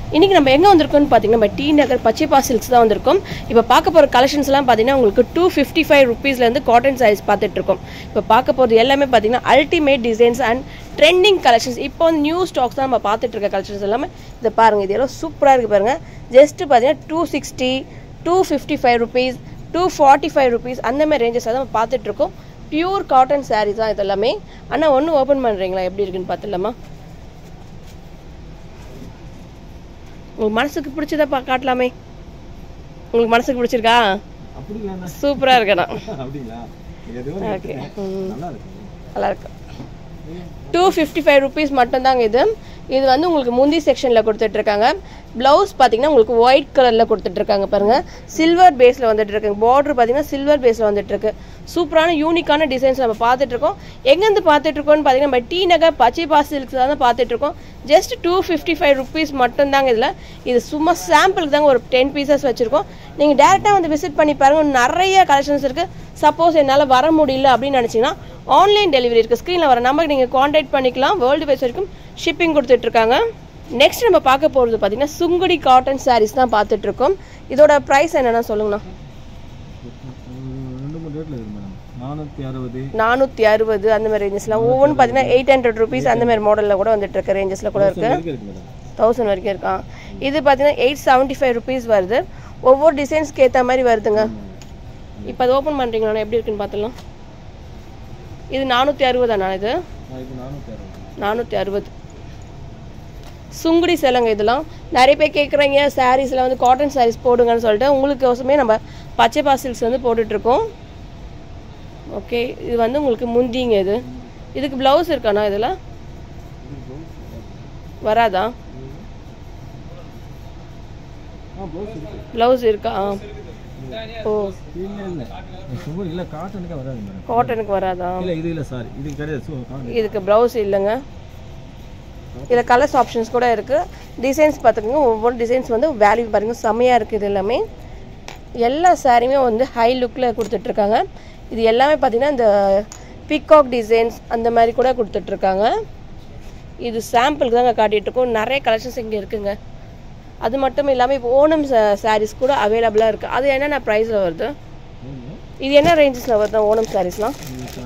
இன்றைக்கி நம்ம எங்கே வந்திருக்கோம்னு பார்த்தீங்கன்னா நம்ம டி நகர் பச்சைப்பா சில்க்ஸ் தான் வந்திருக்கோம் இப்போ பார்க்க போகிற கலெக்ஷன்ஸ்லாம் பார்த்தீங்கன்னா உங்களுக்கு டூ ஃபிஃப்டி ஃபைவ் ருபீஸ்லேருந்து காட்டன் சாரீஸ் பார்த்துட்ருக்கோம் இப்போ பார்க்க போகிறது எல்லாமே பார்த்தீங்கன்னா ultimate designs and trending collections இப்போ வந்து நியூ ஸ்டாக்ஸ் தான் நம்ம பார்த்துட்டு இருக்க கலெக்ஷன்ஸ் எல்லாமே இதை பாருங்கள் இது எல்லாம் சூப்பராக இருக்குது பாருங்கள் ஜஸ்ட்டு பார்த்தீங்கன்னா two sixty two fifty five rupees two forty five rupees அந்த மாதிரி ரேஞ்சஸ் தான் நம்ம பார்த்துட்ருக்கோம் பியூர் காட்டன் சாரீஸ் தான் இது எல்லாமே ஆனால் ஒன்று ஓப்பன் பண்ணுறீங்களா எப்படி இருக்குன்னு பார்த்துலாமா உங்களுக்கு மனசுக்கு பிடிச்சதை பா காட்டலாமே உங்களுக்கு மனசுக்கு பிடிச்சிருக்கா அப்படி வேணாம் சூப்பராக இருக்கணும் அப்படிங்களா எதுவும் ஓகே நல்லா இருக்கு நல்லா இருக்கு டூ ஃபிஃப்டி ஃபைவ் ருபீஸ் மட்டும்தாங்க இது இது வந்து உங்களுக்கு முந்தி செக்ஷனில் கொடுத்துட்ருக்காங்க ப்ளவுஸ் பார்த்தீங்கன்னா உங்களுக்கு ஒயிட் கலரில் கொடுத்துட்ருக்காங்க பாருங்கள் சில்வர் பேஸில் வந்துட்டு இருக்குங்க பார்டர் பார்த்தீங்கன்னா சில்வர் பேஸில் வந்துட்டு இருக்கு சூப்பரான யூனிக்கான டிசைன்ஸ் நம்ம பார்த்துட்ருக்கோம் எங்கேருந்து பார்த்துட்ருக்கோம்னு பார்த்தீங்கன்னா நம்ம டி நகர் பச்சைப்பா சில்க்ஸ் தான் பார்த்துட்ருக்கோம் just two fifty five rupees மட்டும்தாங்க இதில் இது சும்மா சாம்பிளுக்கு தாங்க ஒரு டென் பீசஸ் வச்சுருக்கோம் நீங்கள் டேரெக்டாக வந்து விசிட் பண்ணி பாருங்கள் நிறைய கலெக்ஷன்ஸ் இருக்குது சப்போஸ் என்னால் வர முடியல அப்படின்னு நினச்சிங்கன்னா ஆன்லைன் டெலிவரி இருக்குது ஸ்க்ரீனில் வர நம்பருக்கு நீங்கள் காண்டாக்ட் பண்ணிக்கலாம் வேர்ல்டு வைஸ் வரைக்கும் ஷிப்பிங் கொடுத்துட்ருக்காங்க நெக்ஸ்ட் நம்ம பார்க்க போகிறது பார்த்தீங்கன்னா சுங்குடி காட்டன் சாரீஸ் தான் பார்த்துட்ருக்கோம் இதோட ப்ரைஸ் என்னென்னா சொல்லுங்கண்ணா ரெண்டு மூணு ரேட்ல இருக்கு மேடம் நானூற்றி அறுபது நானூற்றி அறுபது அந்த மாதிரி ரேஞ்சஸ்லாம் ஒவ்வொன்றும் பார்த்தீங்கன்னா எயிட் ஹண்ட்ரட் ருபீஸ் அந்த மாதிரி மாடலில் கூட வந்துட்டு இருக்க ரேஞ்சஸில் கூட இருக்குது இருக்கு இருக்கு மேடம் தௌசண்ட் வரைக்கும் இருக்கான் இது பார்த்தீங்கன்னா எயிட் செவன்ட்டி ஃபைவ் ருபீஸ் வருது ஒவ்வொரு டிசைன்ஸ்க்கு ஏற்ற மாதிரி வருதுங்க இப்போ அது ஓப்பன் பண்ணுறீங்களா எப்படி இருக்குன்னு பார்த்துலாம் இது நானூற்றி அறுபதாண்ணா இது நான் இது நானூற்றி அறுபது நானூற்றி அறுபது சுங்குடி சேலைங்க இதெல்லாம் நிறைய பேர் கேட்குறாங்க சாரீஸில் வந்து காட்டன் சாரீஸ் போடுங்கன்னு சொல்லிட்டு உங்களுக்கு கோசமே நம்ம பச்சை பாசில்ஸ் வந்து போட்டுட்ருக்கோம் ஓகே இது வந்து உங்களுக்கு முந்திங்க இது இதுக்கு ப்ளவுஸ் இருக்காண்ணா இதில் வராதா ஆ ப்ளவுஸ் இருக்கு ப்ளவுஸ் இருக்கா ஆ. ஓ இல்லை இல்லை சும்மா இல்லை காட்டனுக்கே வராது மேடம் காட்டனுக்கு வராதா இல்லை இது இல்லை சாரி இது கிடையாது சு காட்டன் இதுக்கு ப்ளவுஸ் இல்லைங்க இதில் கலர்ஸ் ஆப்ஷன்ஸ் கூட இருக்குது டிசைன்ஸ் பார்த்துக்கோங்க ஒவ்வொரு டிசைன்ஸ் வந்து வேல்யூ பாருங்கள் செம்மையாக இருக்குது இது எல்லாமே எல்லா சாரியுமே வந்து ஹை லுக்கில் கொடுத்துட்ருக்காங்க இது எல்லாமே பார்த்திங்கன்னா இந்த பிகாக் டிசைன்ஸ் அந்த மாதிரி கூட கொடுத்துட்ருக்காங்க இது சாம்பிளுக்கு தாங்க காட்டிகிட்டு இருக்கோம் நிறைய கலெக்ஷன்ஸ் இங்கே இருக்குங்க அது மட்டும் இல்லாமல் இப்போ ஓணம் சாரீஸ் கூட அவைலபிளாக இருக்குது அது என்னென்ன ப்ரைஸில் வருது இது என்ன ரேஞ்சஸில் வருது ஓணம் சாரீஸ்லாம்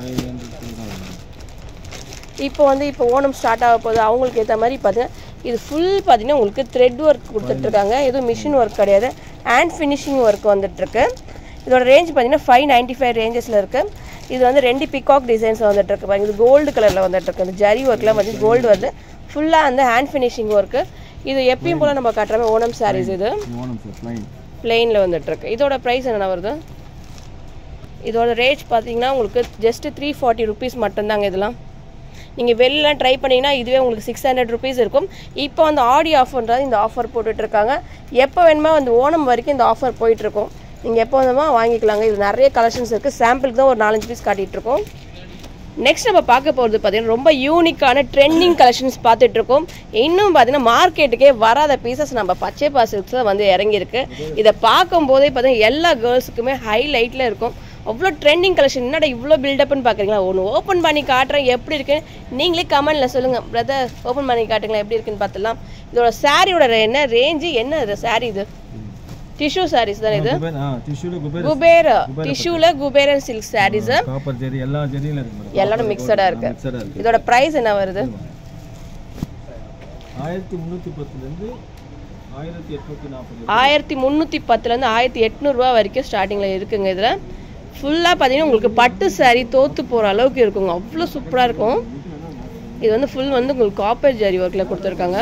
இப்போ வந்து இப்போ ஓணம் ஸ்டார்ட் ஆக போகுது அவங்களுக்கு ஏற்ற மாதிரி பார்த்தீங்கன்னா இது ஃபுல் பார்த்தீங்கன்னா உங்களுக்கு த்ரெட் ஒர்க் கொடுத்துட்ருக்காங்க எதுவும் மிஷின் ஒர்க் கிடையாது ஹேண்ட் ஃபினிஷிங் ஒர்க் வந்துட்டுருக்கு இதோட ரேஞ்ச் பார்த்தீங்கன்னா ஃபைவ் நைன்ட்டி ஃபைவ் ரேஞ்சஸில் இருக்குது இது வந்து ரெண்டு பிகாக் டிசைன்ஸ் வந்துட்டுருக்கு பாருங்க இது கோல்டு கலரில் வந்துட்டுருக்கு இந்த ஜரி ஒர்க்லாம் பார்த்தீங்கன்னா கோல்டு வருது ஃபுல்லாக அந்த ஹேண்ட் ஃபினிஷிங் ஒர்க்கு இது எப்பயும் போல் நம்ம காட்டுற மாதிரி ஓணம் சாரீஸ் இது ஓனம் சார் ப்ளைன் பிளெயினில் வந்துட்டுருக்கு இதோட ப்ரைஸ் என்னென்ன வருது இதோட ரேட் பார்த்தீங்கன்னா உங்களுக்கு ஜஸ்ட் த்ரீ ஃபார்ட்டி ருபீஸ் மட்டும்தாங்க இதெல்லாம் நீங்கள் வெளிலலாம் ட்ரை பண்ணிங்கன்னா இதுவே உங்களுக்கு சிக்ஸ் ஹண்ட்ரட் ருபீஸ் இருக்கும் இப்போ வந்து ஆடி ஆஃபர்ன்றது இந்த ஆஃபர் போட்டுட்ருக்காங்க எப்போ வேணுமோ அந்த ஓணம் வரைக்கும் இந்த ஆஃபர் போயிட்டுருக்கும் நீங்கள் எப்போ வேணுமோ வாங்கிக்கலாங்க இது நிறைய கலெக்ஷன்ஸ் இருக்குது சாம்பிளுக்கு தான் ஒரு நாலஞ்சு பீஸ் காட்டிகிட்ருக்கோம் நெக்ஸ்ட் நம்ம பார்க்க போகிறது பார்த்தீங்கன்னா ரொம்ப யூனிக்கான ட்ரெண்டிங் கலெக்ஷன்ஸ் பார்த்துட்டு இருக்கோம் இன்னும் பார்த்தீங்கன்னா மார்க்கெட்டுக்கே வராத பீசஸ் நம்ம பச்சை பாசில்ஸில் வந்து இறங்கியிருக்கு இதை பார்க்கும்போதே பார்த்தீங்கன்னா எல்லா கேர்ள்ஸுக்குமே ஹைலைட்டில் இருக்கும் அவ்வளோ ட்ரெண்டிங் கலெக்ஷன் என்னடா இவ்வளோ பில்டப்னு பார்க்குறீங்களா ஒன்று ஓப்பன் பண்ணி காட்டுறேன் எப்படி இருக்குன்னு நீங்களே கமெண்டில் சொல்லுங்கள் பிரதர் ஓப்பன் பண்ணி காட்டுங்களேன் எப்படி இருக்குன்னு பார்த்துலாம் இதோட சாரியோட என்ன ரேஞ்சு என்ன இது சாரி இது டிஷ்யூ சாரீஸ் தானே இது குபேர் ஆ டிஷ்யூல குபேர் குபேர டிஷ்யூவில் குபேரன் சில்க் சாரீஸு காப்பர் ஜெரி எல்லா ஜெரியும் இருக்கு மேடம் எல்லாரும் மிக்சடாக இருக்குது மிக்சடாக இருக்கு இதோட ப்ரைஸ் என்ன வருது ஆயிரத்தி முந்நூற்றி பத்துலேருந்து ஆயிரத்தி எட்நூற்றி நாற்பது ஆயிரத்தி முந்நூற்றி பத்துலேருந்து ஆயிரத்தி எட்நூறுரூவா வரைக்கும் ஸ்டார்டிங்கில் இருக்குங்க இதில் ஃபுல்லாக பார்த்தீங்கன்னா உங்களுக்கு பட்டு saree தோற்று போகிற அளவுக்கு இருக்குங்க அவ்வளோ சூப்பராக இருக்கும் இது வந்து ஃபுல் வந்து உங்களுக்கு காப்பர் ஜரி ஒர்க்கில் கொடுத்துருக்காங்க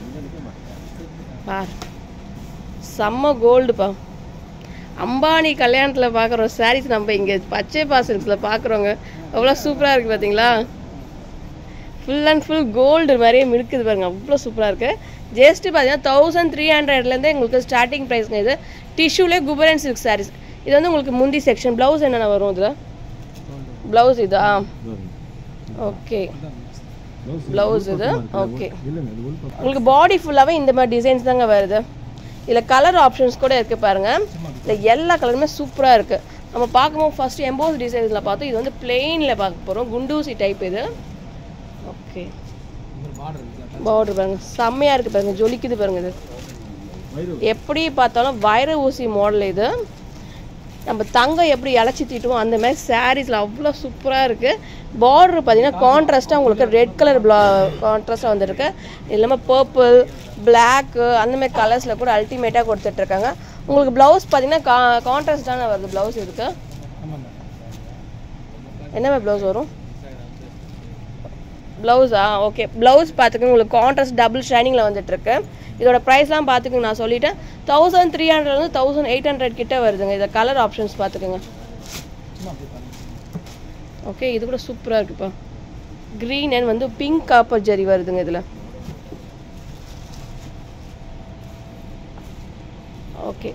பார் செம்ம கோல்டுப்பா அம்பானி கல்யாணத்தில் பார்க்குற சாரீஸ் நம்ம இங்கே பச்சை பாசல்ஸில் பார்க்குறோங்க அவ்வளோ சூப்பராக இருக்குது பார்த்தீங்களா ஃபுல் அண்ட் ஃபுல் கோல்டு மாதிரியே மினுக்குது பாருங்க அவ்வளோ சூப்பராக இருக்குது ஜஸ்ட்டு பார்த்தீங்கன்னா தௌசண்ட் த்ரீ ஹண்ட்ரட்லேருந்து உங்களுக்கு ஸ்டார்டிங் ப்ரைஸ்ங்க இது டிஷ்யூலே குபரன் சில்க் சாரீஸ் இது வந்து உங்களுக்கு முந்தி செக்ஷன் ப்ளவுஸ் என்னென்ன வரும் இதில் ப்ளவுஸ் இதா ஓகே ப்ளவுஸ் இது ஓகே இல்லைங்க இது உள் பக்கம் உங்களுக்கு பாடி ஃபுல்லாகவே இந்த மாதிரி டிசைன்ஸ் தாங்க வருது இதில் கலர் ஆப்ஷன்ஸ் கூட இருக்குது பாருங்கள் இதில் எல்லா கலருமே சூப்பராக இருக்குது நம்ம பார்க்கும்போது ஃபஸ்ட்டு எம்போஸ் டிசைன்ஸில் பார்த்தோம் இது வந்து பிளெயினில் பார்க்க போகிறோம் குண்டூசி டைப் இது ஓகே பார்டர் பாருங்க செம்மையாக இருக்குது பாருங்க ஜொலிக்குது பாருங்க இது வயிறு எப்படி பார்த்தாலும் வைர ஊசி மாடல் இது நம்ம தங்கம் எப்படி இழைச்சி தீட்டுவோம் அந்த மாதிரி சாரீஸில் அவ்வளோ சூப்பராக இருக்குது பார்டர் பார்த்தீங்கன்னா கான்ட்ராஸ்ட்டாக உங்களுக்கு ரெட் கலர் ப்ளா கான்ட்ராஸ்ட்டாக வந்துருக்கு இது இல்லாமல் பர்பிள் பிளாக்கு அந்த மாதிரி கலர்ஸில் கூட அல்டிமேட்டாக கொடுத்துட்ருக்காங்க உங்களுக்கு ப்ளவுஸ் பார்த்தீங்கன்னா கா கான்ட்ராஸ்டான வருது ப்ளவுஸ் இதுக்கு ஆமாங்க என்ன மாதிரி ப்ளவுஸ் வரும் ப்ளவுஸா ஓகே ப்ளவுஸ் பார்த்துக்கோங்க உங்களுக்கு கான்ட்ராஸ்ட் டபுள் ஷைனிங்கில் வந்துட்டுருக்கு இதோட ப்ரைஸ்லாம் பார்த்துக்கோங்க நான் சொல்லிட்டேன் தௌசண்ட் த்ரீ ஹண்ட்ரட்லேருந்து தௌசண்ட் எயிட் ஹண்ட்ரட் கிட்ட வருதுங்க இதை கலர் ஆப்ஷன்ஸ் பார்த்துக்கோங்க சும்மா அப்படி பாருங்க ஓகே இது கூட சூப்பராக இருக்குப்பா க்ரீன் அண்ட் வந்து பிங்க் காப்பர் ஜரி வருதுங்க இதில் ஓகே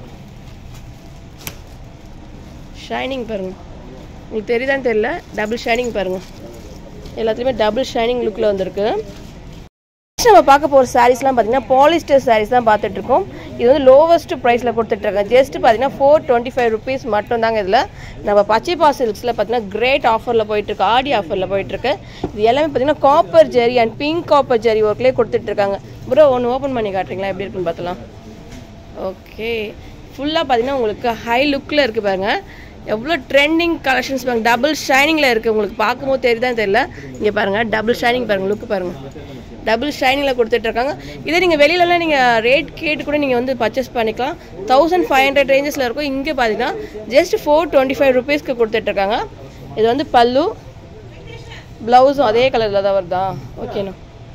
ஷைனிங் பாருங்க உங்களுக்கு தெரியுதான்னு தெரியல டபுள் ஷைனிங் பாருங்க எல்லாத்துலேயுமே டபுள் ஷைனிங் லுக்கில் வந்திருக்கு Next நம்ம பார்க்க போகிற சாரீஸ்லாம் பார்த்தீங்கன்னா பாலிஸ்டர் சாரீஸ் தான் பார்த்துட்டு இருக்கோம் இது வந்து லோவஸ்ட் ப்ரைஸில் கொடுத்துட்ருக்காங்க ஜஸ்ட் பார்த்தீங்கன்னா ஃபோர் டுவெண்ட்டி ஃபைவ் ருபீஸ் மட்டும் தாங்க இதில் நம்ம பச்சைப்பா சில்க்ஸில் பார்த்தீங்கன்னா கிரேட் ஆஃபரில் போயிட்டுருக்கு ஆடி ஆஃபரில் போயிட்டுருக்கு இது எல்லாமே பார்த்தீங்கன்னா copper zari and pink copper zari ஒர்க்லேயே கொடுத்துட்ருக்காங்க ப்ரோ ஒன்று ஓப்பன் பண்ணி காட்டுறீங்களா எப்படி இருக்குன்னு பார்த்தலாம் ஓகே ஃபுல்லாக பார்த்தீங்கன்னா உங்களுக்கு ஹை லுக்கில் இருக்குது பாருங்க எவ்வளோ ட்ரெண்டிங் கலெக்ஷன்ஸ் பாருங்க டபுள் ஷைனிங்கில் இருக்குது உங்களுக்கு பார்க்கும்போது தெரியுதான்னு தெரியல இங்கே பாருங்கள் டபுள் ஷைனிங் பாருங்கள் லுக்கு பாருங்கள் டபுள் ஷைனிங்கில் கொடுத்துட்ருக்காங்க இதே நீங்கள் வெளியிலலாம் நீங்கள் ரேட் கேட்டு கூட நீங்கள் வந்து பர்ச்சேஸ் பண்ணிக்கலாம் தௌசண்ட் ஃபைவ் ஹண்ட்ரட் ரேஞ்சஸில் இருக்கும் இங்கே பார்த்தீங்கன்னா ஜஸ்ட் ஃபோர் டுவெண்ட்டி ஃபைவ் ருபீஸ்க்கு கொடுத்துட்ருக்காங்க இது வந்து பல்லு ப்ளவுஸும் அதே கலரில் தான் வருதா ஓகேண்ணா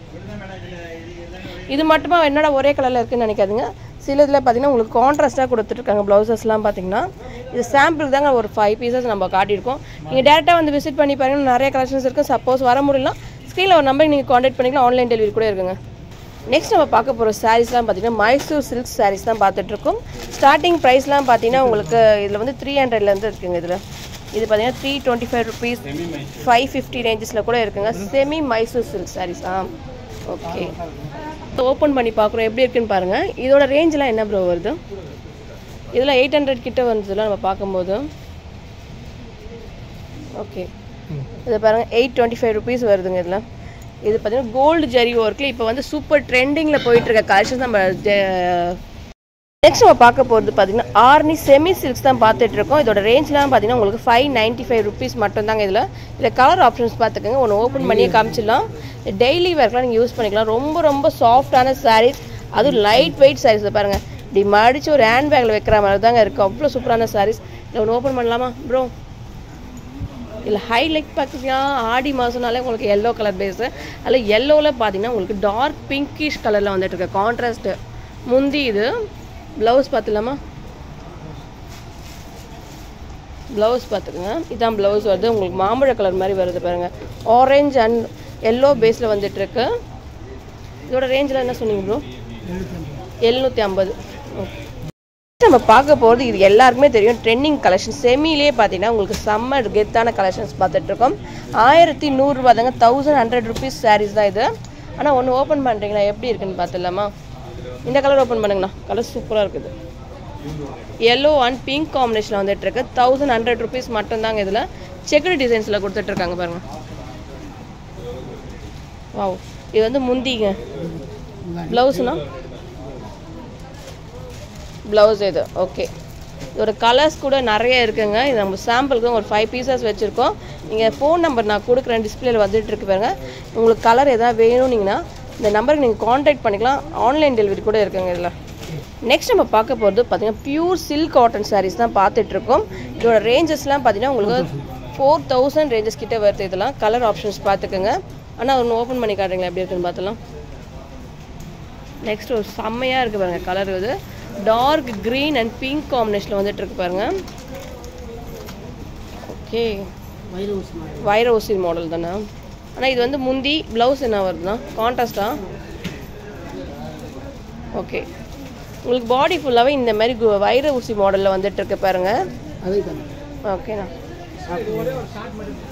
இது மட்டுமா என்னடா ஒரே கலரில் இருக்குன்னு நினைக்காதீங்க சில இதில் பார்த்தீங்கன்னா உங்களுக்கு கான்ட்ராஸ்ட்டாக கொடுத்துட்ருக்காங்க ப்ளவுசஸ்லாம் பார்த்தீங்கன்னா இது சாம்பிளுக்கு தாங்க ஒரு ஃபைவ் பீசஸ் நம்ம காட்டியிருக்கோம் நீங்கள் டேரெக்டாக வந்து விசிட் பண்ணி பாருங்க நிறைய கலெக்ஷன்ஸ் இருக்குது சப்போஸ் வர முடியலாம் ஸ்க்ரீனில் ஒரு நம்பருக்கு நீங்கள் காண்டாக்ட் பண்ணிக்கலாம் ஆன்லைன் டெலிவரி கூட இருக்குங்க நெக்ஸ்ட் நம்ம பார்க்க போகிற சாரீஸ்லாம் பார்த்தீங்கன்னா மைசூர் சில்க் சாரீஸ் தான் பார்த்துட்ருக்கோம் ஸ்டார்டிங் ப்ரைஸ்லாம் பார்த்தீங்கன்னா உங்களுக்கு இதில் வந்து த்ரீ ஹண்ட்ரட்லேருந்து இருக்குங்க இதில் இது பார்த்தீங்கன்னா three twenty five rupees five fifty ரேஞ்சஸில் கூட இருக்குங்க செமி மைசூர் சில்க் சாரீஸ் ஆ ஓகே ஓப்பன் பண்ணி பார்க்குறோம் எப்படி இருக்குன்னு பாருங்கள் இதோட ரேஞ்செலாம் என்ன ப்ரோ வருது இதில் எயிட் ஹண்ட்ரட் கிட்ட வந்துச்சுல நம்ம பார்க்கும்போது ஓகே இது பாருங்க எயிட் டுவெண்ட்டி ஃபைவ் ருபீஸ் வருதுங்க இதில் இது பார்த்தீங்கன்னா கோல்டு ஜரி ஒர்க்கில் இப்போ வந்து சூப்பர் ட்ரெண்டிங்கில் போயிட்டு இருக்க கலெக்ஷன்ஸ் நம்ம நெக்ஸ்ட் நம்ம பார்க்க போகிறது பார்த்தீங்கன்னா ஆர்னி செமி சில்க்ஸ் தான் பார்த்துட்டு இருக்கோம் இதோட ரேஞ்ச்லாம் பார்த்தீங்கன்னா உங்களுக்கு ஃபைவ் நைன்ட்டி ஃபைவ் ருபீஸ் மட்டும் தாங்க இதில் இதில் கலர் ஆப்ஷன்ஸ் பார்த்துக்கோங்க ஒன்று ஓப்பன் பண்ணியே காமிச்சிடலாம் டெய்லி வேர்க்கெலாம் நீங்கள் யூஸ் பண்ணிக்கலாம் ரொம்ப ரொம்ப சாஃப்டான சாரீஸ் அதுவும் லைட் வெயிட் சாரீஸ் பாருங்கள் இப்படி மடிச்சு ஒரு ஹேண்ட் பேக்கில் வைக்கிற மாதிரி தாங்க இருக்குது அவ்வளோ சூப்பரான சாரீஸ் இதில் ஒன்று ஓப்பன் பண்ணலாமா ப்ரோ இதில் ஹைலைட் பார்த்தீங்கன்னா ஆடி மாதம்னாலே உங்களுக்கு எல்லோ கலர் பேஸு அதில் எல்லோவில் பார்த்தீங்கன்னா உங்களுக்கு டார்க் பிங்கிஷ் கலரில் வந்துட்டு இருக்கு கான்ட்ராஸ்ட்டு முந்தி இது ப்ளவுஸ் பார்த்துலாமா ப்ளவுஸ் பார்த்துக்குங்க இதான் ப்ளவுஸ் வருது உங்களுக்கு மாம்பழ கலர் மாதிரி வருது பாருங்க ஆரஞ்சு அண்ட் எல்லோ பேஸில் வந்துட்டு இருக்கு இதோட ரேஞ்சில் என்ன சொன்னீங்க ப்ரோ எழுநூற்றி ஐம்பது நம்ம பார்க்க போகிறது இது எல்லாருக்குமே தெரியும் ட்ரெண்டிங் கலெக்ஷன் செமிலேயே பார்த்தீங்கன்னா உங்களுக்கு செம்ம கெத்தான கலெக்ஷன்ஸ் பார்த்துட்டு இருக்கோம் ஆயிரத்தி நூறுரூவா தாங்க தௌசண்ட் ஹண்ட்ரட் ருபீஸ் சாரீஸ் தான் இது ஆனால் ஒன்று ஓப்பன் பண்ணுறீங்களா எப்படி இருக்குன்னு பார்த்துடலாமா இந்த கலர் ஓப்பன் பண்ணுங்கண்ணா கலர் சூப்பராக இருக்குது எல்லோ அண்ட் பிங்க் காம்பினேஷனில் வந்துட்டு இருக்கு தௌசண்ட் ஹண்ட்ரட் ருபீஸ் மட்டும்தாங்க இதில் செக்குடு டிசைன்ஸில் கொடுத்துட்டு இருக்காங்க பாருங்க வாவ் இது வந்து முந்திங்க ப்ளவுஸ்னா ப்ளவுஸ் இது ஓகே இதோட கலர்ஸ் கூட நிறைய இருக்குங்க இது நம்ம சாம்பிளுக்கு ஒரு ஃபைவ் பீசஸ் வச்சுருக்கோம் நீங்கள் ஃபோன் நம்பர் நான் கொடுக்குறேன் டிஸ்பிளேல வந்துட்டு இருக்கு பாருங்க உங்களுக்கு கலர் எதாவது வேணும்னீங்கன்னா இந்த நம்பருக்கு நீங்கள் காண்டாக்ட் பண்ணிக்கலாம் ஆன்லைன் டெலிவரி கூட இருக்குங்க இதில் நெக்ஸ்ட் நம்ம பார்க்க போகிறது பார்த்தீங்கன்னா பியூர் சில்க் காட்டன் சாரீஸ் தான் பார்த்துட்டு இருக்கோம் இதோட ரேஞ்சஸ்லாம் பார்த்தீங்கன்னா உங்களுக்கு ஃபோர் தௌசண்ட் ரேஞ்சஸ் கிட்ட வருது இதெல்லாம் கலர் ஆப்ஷன்ஸ் பார்த்துக்கோங்க ஆனால் ஒன்று ஓப்பன் பண்ணி காட்டுறீங்களா எப்படி இருக்குன்னு பார்த்தலாம் நெக்ஸ்ட் ஒரு செம்மையாக இருக்குது பாருங்க கலர் இது டார்க் க்ரீன் அண்ட் பிங்க் காம்பினேஷனில் வந்துட்டு இருக்கு பாருங்க ஓகே வைர ஊசி மாடல் தானே ஆனால் இது வந்து முந்தி ப்ளவுஸ் என்ன வருதுண்ணா கான்ட்ராஸ்டா ஓகே உங்களுக்கு பாடி ஃபுல்லாகவே இந்த மாதிரி கு- வைர ஊசி மாடலில் வந்துட்டு இருக்கு பாருங்க அதே தானே ஓகேண்ணா ஒரே ஒரு ஷார்ட் மட்டும்